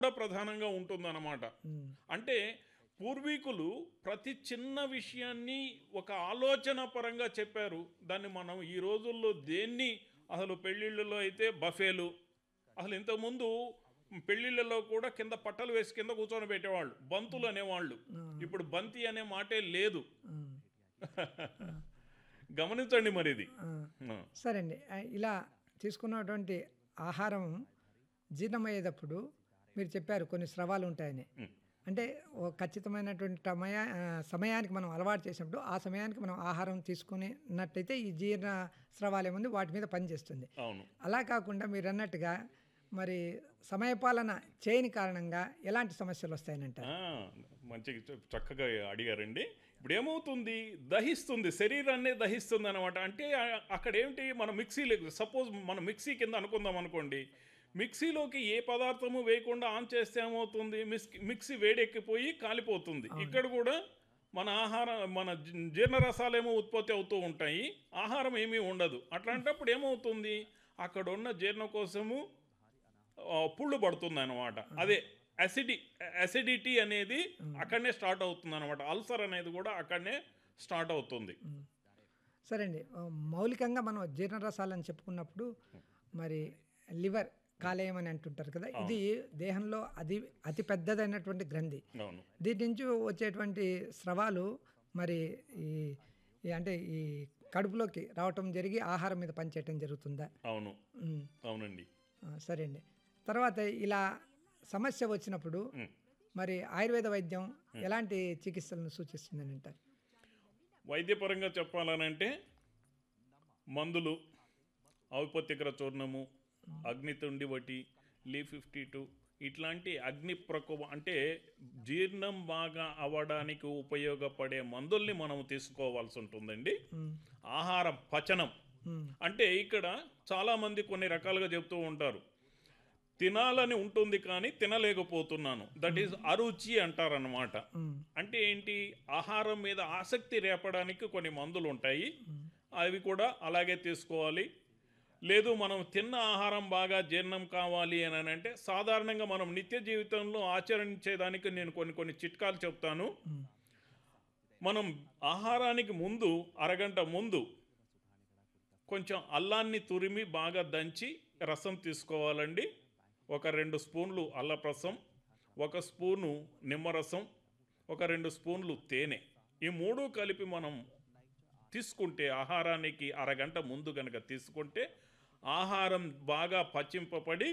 కూడా ప్రధానంగా ఉంటుందన్నమాట అంటే పూర్వీకులు ప్రతి చిన్న విషయాన్ని ఒక ఆలోచన పరంగా చెప్పారు దాన్ని మనం ఈ రోజుల్లో దేన్ని అసలు పెళ్ళిళ్ళలో అయితే బఫేలు అసలు ఇంతకుముందు పెళ్ళిళ్ళలో కూడా కింద పట్టలు వేసి కింద కూర్చొని పెట్టేవాళ్ళు బంతులు అనేవాళ్ళు ఇప్పుడు బంతి అనే మాటే లేదు గమనించండి మరి ఇది ఆ. సరే అండి ఆ, ఇలా తీసుకున్నటువంటి ఆహారం జీర్ణమయ్యేటప్పుడు మీరు చెప్పారు కొన్ని స్రవాలు ఉంటాయని అంటే ఓ ఖచ్చితమైనటువంటి సమయ ఆ, సమయానికి మనం అలవాటు చేసినప్పుడు ఆ సమయానికి మనం ఆహారం తీసుకున్నట్టయితే ఈ జీర్ణ స్రవాలు ఏముంది వాటి మీద పనిచేస్తుంది అవును అలా కాకుండా మీరు అన్నట్టుగా మరి సమయపాలన చేయని కారణంగా ఎలాంటి సమస్యలు వస్తాయని అంటారు ఆ, మంచి చక్కగా అడిగారండి ఇప్పుడు ఏమవుతుంది దహిస్తుంది శరీరాన్నే దహిస్తుంది అనమాట అంటే ఆ- అక్కడ ఏమిటి మన మిక్సీలో సపోజ్ మన మిక్సీ కింద అనుకుందాం అనుకోండి మిక్సీలోకి ఏ పదార్థము వేయకుండా ఆన్ చేస్తే ఏమవుతుంది మిక్సీ మిక్సీ వేడెక్కిపోయి కాలిపోతుంది ఇక్కడ కూడా మన ఆహారం మన జీ- జీర్ణరసాలేమో ఉత్పత్తి అవుతూ ఉంటాయి ఆహారం ఏమీ ఉండదు అట్లాంటప్పుడు ఏమవుతుంది అక్కడ ఉన్న జీర్ణ కోసము ఆ, పుళ్ళు పడుతుంది అనమాట అదే అసిడి అసిడిటీ అనేది అక్కడనే స్టార్ట్ అవుతుంది అనమాట అల్సర్ అనేది కూడా అక్కడనే స్టార్ట్ అవుతుంది సరే అండి ఆ, మౌలికంగా మనం జీర్ణరసాలని చెప్పుకున్నప్పుడు మరి లివర్ కాలేయం అని అంటుంటారు కదా ఇది దేహంలో అది అతి పెద్దదైనటువంటి గ్రంథి అవును దీని నుంచి వచ్చేటువంటి స్రవాలు మరి ఈ ఈ అంటే ఈ కడుపులోకి రావటం జరిగి ఆహారం మీద పనిచేయటం జరుగుతుందా అవును ఉమ్, అవునండి ఆ, సరే అండి తర్వాత ఇలా సమస్య వచ్చినప్పుడు మరి ఆయుర్వేద వైద్యం ఎలాంటి చికిత్సలను సూచిస్తుందని అంటారు వైద్యపరంగా చెప్పాలనంటే మందులు ఔపత్యకర చూర్ణము అగ్నితుండి వటి లీ ఫిఫ్టీ టూ ఇట్లాంటి అగ్ని ప్రకోపం అంటే జీర్ణం బాగా అవ్వడానికి ఉపయోగపడే మందుల్ని మనం తీసుకోవాల్సి ఉంటుందండి ఆహార పచనం అంటే ఇక్కడ చాలామంది కొన్ని రకాలుగా చెప్తూ ఉంటారు తినాలని ఉంటుంది కానీ తినలేకపోతున్నాను దట్ ఈస్ అరుచి అంటారనమాట అంటే ఏంటి ఆహారం మీద ఆసక్తి రేపడానికి కొన్ని మందులు ఉంటాయి అవి కూడా అలాగే తీసుకోవాలి లేదు మనం తిన్న ఆహారం బాగా జీర్ణం కావాలి అని అంటే సాధారణంగా మనం నిత్య జీవితంలో ఆచరించేదానికి నేను కొన్ని కొన్ని చిట్కాలు చెప్తాను మనం ఆహారానికి ముందు అరగంట ముందు కొంచెం అల్లాన్ని తురిమి బాగా దంచి రసం తీసుకోవాలండి ఒక రెండు స్పూన్లు అల్లపు రసం ఒక స్పూను నిమ్మరసం ఒక రెండు స్పూన్లు తేనె ఈ మూడు కలిపి మనం తీసుకుంటే ఆహారానికి అరగంట ముందు కనుక తీసుకుంటే ఆహారం బాగా పచ్చింపబడి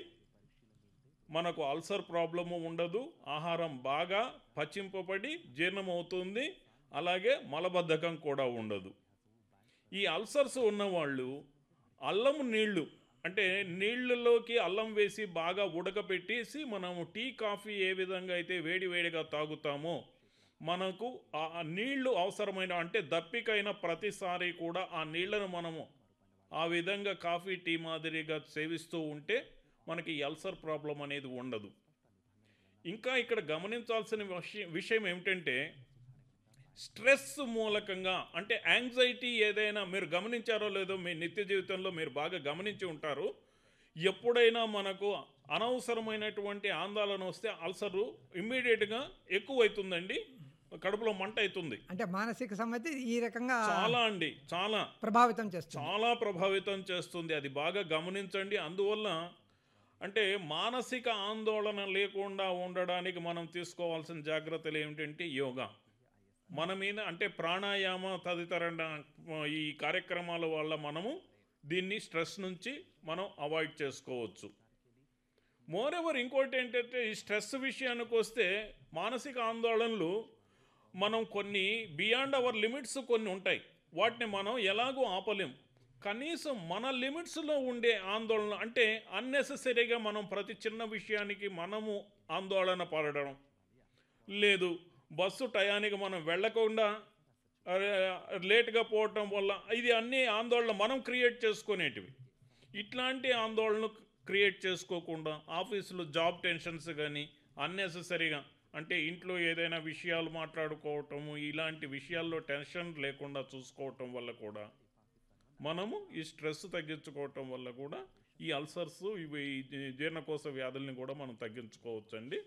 మనకు అల్సర్ ప్రాబ్లము ఉండదు ఆహారం బాగా పచ్చింపబడి జీర్ణమవుతుంది అలాగే మలబద్ధకం కూడా ఉండదు ఈ అల్సర్స్ ఉన్నవాళ్ళు అల్లం నీళ్లు అంటే నీళ్ళలోకి అల్లం వేసి బాగా ఉడకబెట్టేసి మనము టీ కాఫీ ఏ విధంగా అయితే వేడి వేడిగా తాగుతామో మనకు ఆ ఆ నీళ్లు అవసరమైన అంటే దప్పికైన ప్రతిసారి కూడా ఆ నీళ్లను మనము ఆ విధంగా కాఫీ టీ మాదిరిగా సేవిస్తూ ఉంటే మనకి ఈ అల్సర్ ప్రాబ్లం అనేది ఉండదు ఇంకా ఇక్కడ గమనించాల్సిన విషయం విషయం ఏమిటంటే స్ట్రెస్ మూలకంగా అంటే యాంగ్జైటీ ఏదైనా మీరు గమనించారో లేదో మీ నిత్య జీవితంలో మీరు బాగా గమనించి ఉంటారు ఎప్పుడైనా మనకు అనవసరమైనటువంటి ఆందోళన వస్తే అల్సరు ఇమ్మీడియట్గా ఎక్కువ అవుతుందండి కడుపులో మంట అవుతుంది అంటే మానసిక సమ్మతి ఈ రకంగా చాలా అండి చాలా ప్రభావితం చేస్తుంది చాలా ప్రభావితం చేస్తుంది అది బాగా గమనించండి అందువల్ల అంటే మానసిక ఆందోళన లేకుండా ఉండడానికి మనం తీసుకోవాల్సిన జాగ్రత్తలు ఏమిటంటే యోగా మన మీద అంటే ప్రాణాయామ తదితర ఈ కార్యక్రమాల వల్ల మనము దీన్ని స్ట్రెస్ నుంచి మనం అవాయిడ్ చేసుకోవచ్చు మోర్ ఎవర్ ఇంకోటి ఏంటంటే ఈ స్ట్రెస్ విషయానికి వస్తే మానసిక ఆందోళనలు మనం కొన్ని బియాండ్ అవర్ లిమిట్స్ కొన్ని ఉంటాయి వాటిని మనం ఎలాగో ఆపలేం కనీసం మన లిమిట్స్లో ఉండే ఆందోళన అంటే అన్నెసెసరీగా మనం ప్రతి చిన్న విషయానికి మనము ఆందోళన పడడం లేదు బస్సు టయానికి మనం వెళ్ళకుండా అరే, లేట్గా పోవటం వల్ల ఇది అన్ని ఆందోళన మనం క్రియేట్ చేసుకునేటివి ఇట్లాంటి ఆందోళన క్రియేట్ చేసుకోకుండా ఆఫీసులో జాబ్ టెన్షన్స్ కానీ అన్నెసెసరీగా అంటే ఇంట్లో ఏదైనా విషయాలు మాట్లాడుకోవటము ఇలాంటి విషయాల్లో టెన్షన్ లేకుండా చూసుకోవటం వల్ల కూడా మనము ఈ స్ట్రెస్ తగ్గించుకోవటం వల్ల కూడా ఈ అల్సర్స్ ఇవి ఈ జీ- జీర్ణకోశ వ్యాధుల్ని కూడా మనం తగ్గించుకోవచ్చండి